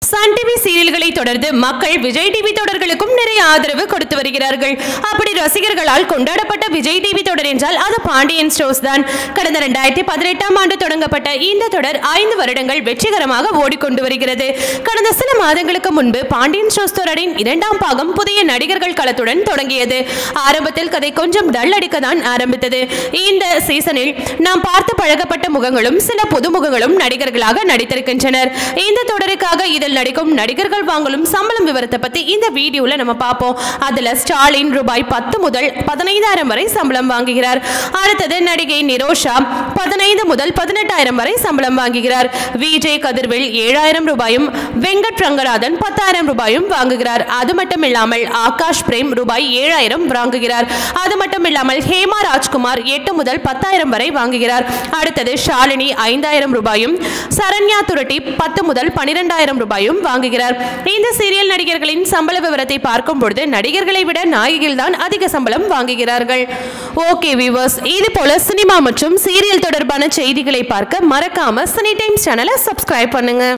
Sun TV சீரியல்களை தொடர்ந்து மக்கள் Vijay TV தொடர்களுக்கும் நிறைய ஆதரவு கொடுத்து வருகிறார்கள் அப்படி ரசிகர்களால் கொண்டாடப்பட்ட விஜய் டிவி தொடர் என்றால் அது பாண்டியன் ஸ்டோர்ஸ் தான் கடந்த ரெண்டாயிரத்தி பதினெட்டாம் ஆண்டு தொடங்கப்பட்ட இந்த தொடர் ஐந்து வருடங்கள் வெற்றிகரமாக ஓடிக்கொண்டு வருகிறது கடந்த சில மாதங்களுக்கு முன்பு பாண்டியன் ஸ்டோர்ஸ் தொடரின் இரண்டாம் பாகம் புதிய நடிகர்கள் களத்துடன் தொடங்கியது ஆரம்பத்தில் கதை கொஞ்சம் டல் அடிக்க தான் ஆரம்பித்தது இந்த சீசனில் நாம் பார்த்து பழகப்பட்ட முகங்களும் சில புது முகங்களும் நடிகர்களாக நடித்திருக்கின்றனர் இந்த தொடருக்காக இதில் நடிக்கும் நடிகர்கள் வாங்கலும் சம்பளம் விவரத்தை பத்தி இந்த வீடியோல நம்ம பார்ப்போம் அதுல ஸ்டாலின் ரூபாய் பத்து முதல் பதினைந்தாயிரம் வரை சம்பளம் வாங்குகிறார் அடுத்தது நடிகை நிரோஷா பதினைந்து முதல் பதினெட்டாயிரம் வரை சம்பளம் வாங்குகிறார் விஜய் கதிர்வேல் ஏழாயிரம் ரூபாயும் வெங்கட் ரங்கநாதன் பத்தாயிரம் ரூபாயும் வாங்குகிறார் அது மட்டும் இல்லாமல் ஆகாஷ் பிரேம் ரூபாய் ஏழாயிரம் வாங்குகிறார் அது மட்டும் இல்லாமல் ஹேமா ராஜ்குமார் எட்டு முதல் பத்தாயிரம் வரை வாங்குகிறார் அடுத்தது ஷாலினி ஐந்தாயிரம் ரூபாயும் சரண்யா துரட்டி பத்து முதல் பனிரெண்டாயிரம் ரூபாயும் வாங்குகிறார் இந்த சீரியல் நடிகர்களின் சம்பள விவரத்தை பார்க்கும் பொழுது நடிகர்களை விட நாயகிகள் தான் அதிக சம்பளம் வாங்குகிறார்கள் ஓகே வியூவர்ஸ் இது போல சினிமா மற்றும் சீரியல் தொடர்பான செய்திகளை பார்க்க மறக்காம சினி டைம்ஸ் சேனலை சப்ஸ்கிரைப் பண்ணுங்க